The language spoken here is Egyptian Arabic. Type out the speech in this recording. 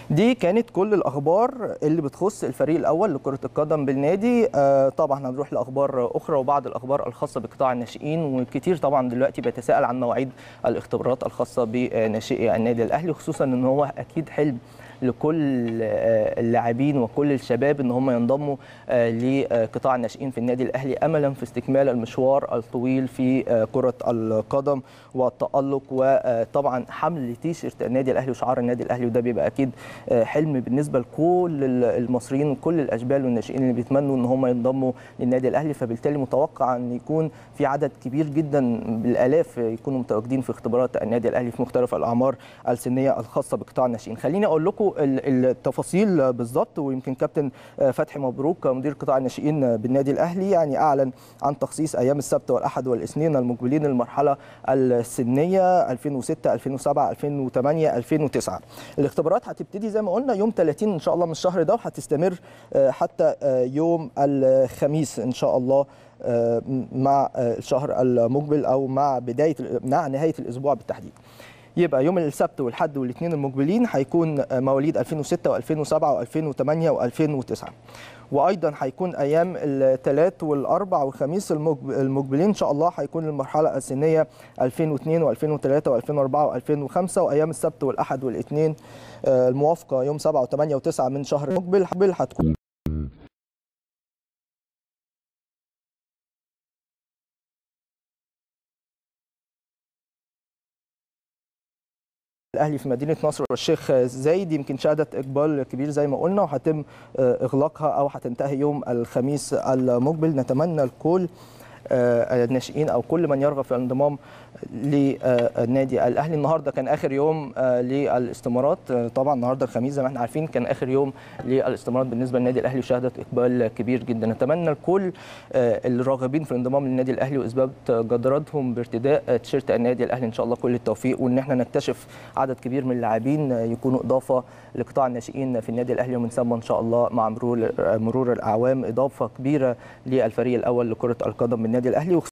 دي كانت كل الاخبار اللي بتخص الفريق الاول لكره القدم بالنادي آه طبعا هنروح لاخبار اخرى وبعض الاخبار الخاصه بقطاع الناشئين وكتير طبعا دلوقتي بيتساءل عن مواعيد الاختبارات الخاصه بناشئي النادي الاهلي خصوصا ان هو اكيد حلم لكل اللاعبين وكل الشباب ان هم ينضموا لقطاع الناشئين في النادي الاهلي املا في استكمال المشوار الطويل في كره القدم والتالق وطبعا حمل تيشيرت النادي الاهلي وشعار النادي الاهلي وده بيبقى اكيد حلم بالنسبه لكل المصريين وكل الاشبال والناشئين اللي بيتمنوا ان هم ينضموا للنادي الاهلي فبالتالي متوقع ان يكون في عدد كبير جدا بالالاف يكونوا متواجدين في اختبارات النادي الاهلي في مختلف الاعمار السنيه الخاصه بقطاع الناشئين خليني اقول لكم التفاصيل بالظبط ويمكن كابتن فتحي مبروك مدير قطاع الناشئين بالنادي الاهلي يعني اعلن عن تخصيص ايام السبت والاحد والاثنين المقبلين للمرحله السنيه 2006 2007 2008 2009 الاختبارات هتبتدي زي ما قلنا يوم 30 ان شاء الله من الشهر ده وهتستمر حتى يوم الخميس ان شاء الله مع الشهر المقبل او مع بدايه مع نهايه الاسبوع بالتحديد يبقى يوم السبت والحد والاثنين المقبلين هيكون مواليد 2006 و2007 و2008 و2009 وايضا هيكون ايام الثلاث والاربع والخميس المقبلين ان شاء الله هيكون المرحله السنيه 2002 و2003 و2004 و2005 وايام السبت والاحد والاثنين الموافقه يوم 7 و8 و9 من شهر المقبل هتكون الاهلي في مدينه نصر والشيخ زايد يمكن شهدت اقبال كبير زي ما قلنا وهتم اغلاقها او هتنتهي يوم الخميس المقبل نتمنى الكل الناشئين او كل من يرغب في الانضمام للنادي الاهلي النهارده كان اخر يوم للاستمارات طبعا النهارده الخميس زي ما احنا عارفين كان اخر يوم للاستمارات بالنسبه للنادي الاهلي وشهدت اقبال كبير جدا نتمنى لكل الراغبين في الانضمام للنادي الاهلي واثبات جدارتهم بارتداء تيشيرت النادي الاهلي ان شاء الله كل التوفيق وان احنا نكتشف عدد كبير من اللاعبين يكونوا اضافه لقطاع الناشئين في النادي الاهلي ومن ثم ان شاء الله مع مرور مرور الاعوام اضافه كبيره للفريق الاول لكره القدم بالنادي الاهلي